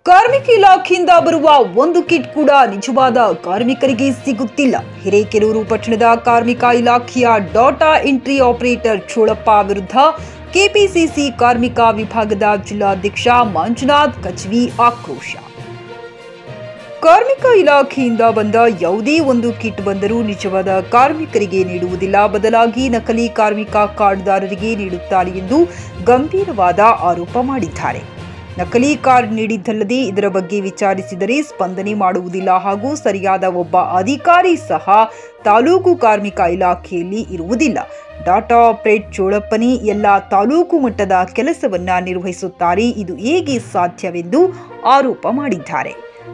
ಕಾರ್ಮಿಕ ಇಲಾಖೆಯಿಂದ ಬರುವ ಒಂದು ಕಿಟ್ ಕೂಡ ನಿಜವಾದ ಕಾರ್ಮಿಕರಿಗೆ ಸಿಗುತ್ತಿಲ್ಲ ಹಿರೇಕೆರೂರು ಪಟ್ಟಣದ ಕಾರ್ಮಿಕ ಇಲಾಖೆಯ ಡಾಟಾ ಎಂಟ್ರಿ ಆಪರೇಟರ್ ಚೋಳಪ್ಪ ವಿರುದ್ಧ ಕೆಪಿಸಿಸಿ ಕಾರ್ಮಿಕ ವಿಭಾಗದ ಜಿಲ್ಲಾಧ್ಯಕ್ಷ ಮಂಜುನಾಥ್ ಕಚ್ವಿ ಆಕ್ರೋಶ ಕಾರ್ಮಿಕ ಇಲಾಖೆಯಿಂದ ಬಂದ ಯಾವುದೇ ಒಂದು ಕಿಟ್ ಬಂದರೂ ನಿಜವಾದ ಕಾರ್ಮಿಕರಿಗೆ ನೀಡುವುದಿಲ್ಲ ಬದಲಾಗಿ ನಕಲಿ ಕಾರ್ಮಿಕ ಕಾರ್ಡ್ದಾರರಿಗೆ ನೀಡುತ್ತಾರೆ ಎಂದು ಗಂಭೀರವಾದ ಆರೋಪ ಮಾಡಿದ್ದಾರೆ ನಕಲಿ ಕಾರ್ಡ್ ನೀಡಿದ್ದಲ್ಲದೆ ಇದರ ಬಗ್ಗೆ ವಿಚಾರಿಸಿದರೆ ಸ್ಪಂದನೆ ಮಾಡುವುದಿಲ್ಲ ಹಾಗೂ ಸರಿಯಾದ ಒಬ್ಬ ಅಧಿಕಾರಿ ಸಹ ತಾಲೂಕು ಕಾರ್ಮಿಕ ಇಲಾಖೆಯಲ್ಲಿ ಇರುವುದಿಲ್ಲ ಡಾಟಾ ಆಪರೇಟ್ ಚೋಳಪ್ಪನೇ ಎಲ್ಲ ತಾಲೂಕು ಮಟ್ಟದ ಕೆಲಸವನ್ನ ನಿರ್ವಹಿಸುತ್ತಾರೆ ಇದು ಹೇಗೆ ಸಾಧ್ಯವೆಂದು ಆರೋಪ ಮಾಡಿದ್ದಾರೆ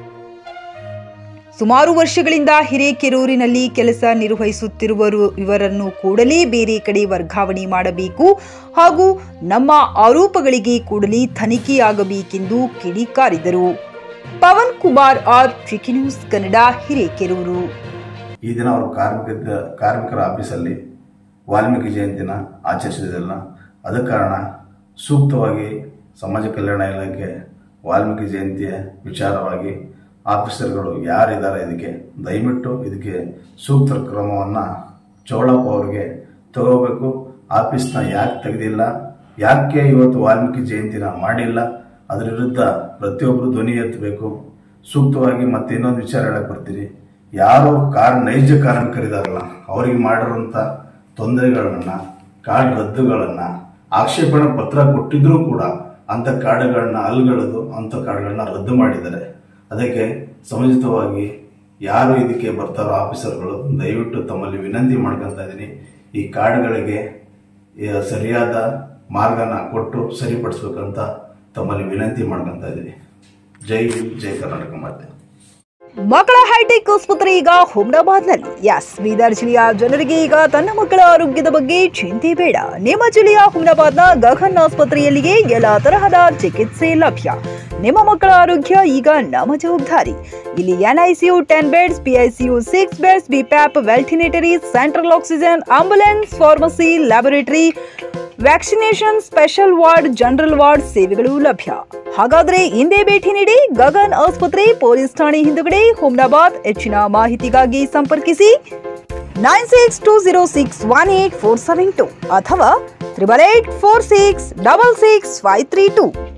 ಸುಮಾರು ವರ್ಷಗಳಿಂದ ಹಿರೇಕೆರೂರಿನಲ್ಲಿ ಕೆಲಸ ನಿರ್ವಹಿಸುತ್ತಿರುವರು ಇವರನ್ನು ಕೂಡಲೇ ಬೇರೆ ಕಡೆ ವರ್ಗಾವಣೆ ಮಾಡಬೇಕು ಹಾಗೂ ನಮ್ಮ ಆರೋಪಗಳಿಗೆ ಕೂಡಲೇ ತನಿಖೆಯಾಗಬೇಕೆಂದು ಕಿಡಿಕಾರಿದರು Pavan Kumar R tricky news Kannada Hirekerur ಈ ದಿನ ಅವರು ಕಾರ್ಮಿಕ ಕಾರ್ಮಿಕರ ಆಫೀಸಲ್ಲಿ ವಾಲ್ಮೀಕಿ ಜಯಂತಿನ ಆಚರಿಸಿದಲ್ಲ ಅದ ಕಾರಣ ಸೂಕ್ತವಾಗಿ ಸಮಾಜ ಕಲ್ಯಾಣ ಇಲಾಖೆ ವಾಲ್ಮೀಕಿ ಜಯಂತಿಯ ವಿಚಾರವಾಗಿ ಆಫೀಸರ್ಗಳು ಯಾರಿದ್ದಾರೆ ಇದಕ್ಕೆ ದಯವಿಟ್ಟು ಇದಕ್ಕೆ ಸೂಕ್ತ ಕ್ರಮವನ್ನು ಚೌಳಪ್ಪ ಅವರಿಗೆ ತಗೋಬೇಕು ಆಫೀಸ್ನ ಯಾಕೆ ತೆಗೆದಿಲ್ಲ ಯಾಕೆ ಇವತ್ತು ವಾಲ್ಮೀಕಿ ಜಯಂತಿನ ಮಾಡಿಲ್ಲ ಅದರ ವಿರುದ್ಧ ಪ್ರತಿಯೊಬ್ಬರು ಧ್ವನಿ ಎತ್ತಬೇಕು ಸೂಕ್ತವಾಗಿ ಮತ್ತೆ ಇನ್ನೊಂದು ವಿಚಾರ ಹೇಳಕ್ ಬರ್ತೀನಿ ಯಾರು ಕಾರ್ ನೈಜ ಕಾರ್ಮಿಕರಿದಾರಲ್ಲ ಅವರಿಗೆ ಮಾಡಿರುವಂತ ತೊಂದರೆಗಳನ್ನ ಕಾರ್ಡ್ ರದ್ದುಗಳನ್ನ ಆಕ್ಷೇಪಣೆ ಪತ್ರ ಕೊಟ್ಟಿದ್ರೂ ಕೂಡ ಅಂತ ಕಾರ್ಡ್ಗಳನ್ನ ಅಲ್ಗಳದು ಅಂತ ಕಾರ್ಡ್ಗಳನ್ನ ರದ್ದು ಮಾಡಿದ್ದಾರೆ ಅದಕ್ಕೆ ಸಮುಚಿತವಾಗಿ ಯಾರು ಇದಕ್ಕೆ ಬರ್ತಾರೋ ಆಫೀಸರ್ಗಳು ದಯವಿಟ್ಟು ತಮ್ಮಲ್ಲಿ ವಿನಂತಿ ಮಾಡ್ಕೊಂತ ಇದ್ದೀನಿ ಈ ಕಾರ್ಡ್ಗಳಿಗೆ ಈ ಸರಿಯಾದ ಮಾರ್ಗನ ಕೊಟ್ಟು ಸರಿಪಡಿಸ್ಬೇಕಂತ ತಮ್ಮಲ್ಲಿ ವಿನಂತಿ ಮಾಡ್ಕೊಂತ ಇದ್ದೀನಿ ಜೈ ಹಿಂದ್, ಜೈ ಕರ್ನಾಟಕ ಮಾತೆ ಮಕ್ಕಳ ಹೈಟೆಕ್ ಆಸ್ಪತ್ರೆ ಈಗ ಹುಮ್ನಾಬಾದ್ನಲ್ಲಿ ಎಸ್ ಬೀದರ್ ಜಿಲ್ಲೆಯ ಜನರಿಗೆ ಈಗ ತನ್ನ ಮಕ್ಕಳ ಆರೋಗ್ಯದ ಬಗ್ಗೆ ಚಿಂತೆ ಬೇಡ ನಿಮ್ಮ ಜಿಲ್ಲೆಯ ಹುಮ್ನಾಬಾದ್ನ ಗಗನ್ ಆಸ್ಪತ್ರೆಯಲ್ಲಿಯೇ ಎಲ್ಲ ತರಹದ ಚಿಕಿತ್ಸೆ ಲಭ್ಯ ನಿಮ್ಮ ಮಕ್ಕಳ ಆರೋಗ್ಯ ಈಗ ನಮ್ಮ ಜವಾಬ್ದಾರಿ ಇಲ್ಲಿ NICU ten beds PICU six beds BiPAP ventilator central oxygen ambulance pharmacy laboratory vaccination special ward general ward ಸೇವೆಗಳು ಲಭ್ಯ ಹಾಗಾದ್ರೆ ಹಿಂದೆ ಭೇಟಿ ನೀಡಿ ಗಗನ್ ಆಸ್ಪತ್ರೆ ಪೊಲೀಸ್ ಠಾಣೆ ಹಿಂದುಗಡೆ ಹುಮ್ನಾಬಾದ್ ಹೆಚ್ಚಿನ ಮಾಹಿತಿಗಾಗಿ ಸಂಪರ್ಕಿಸಿ nine six two zero six one eight four seven two ಅಥವಾ triple eight four six double six five three two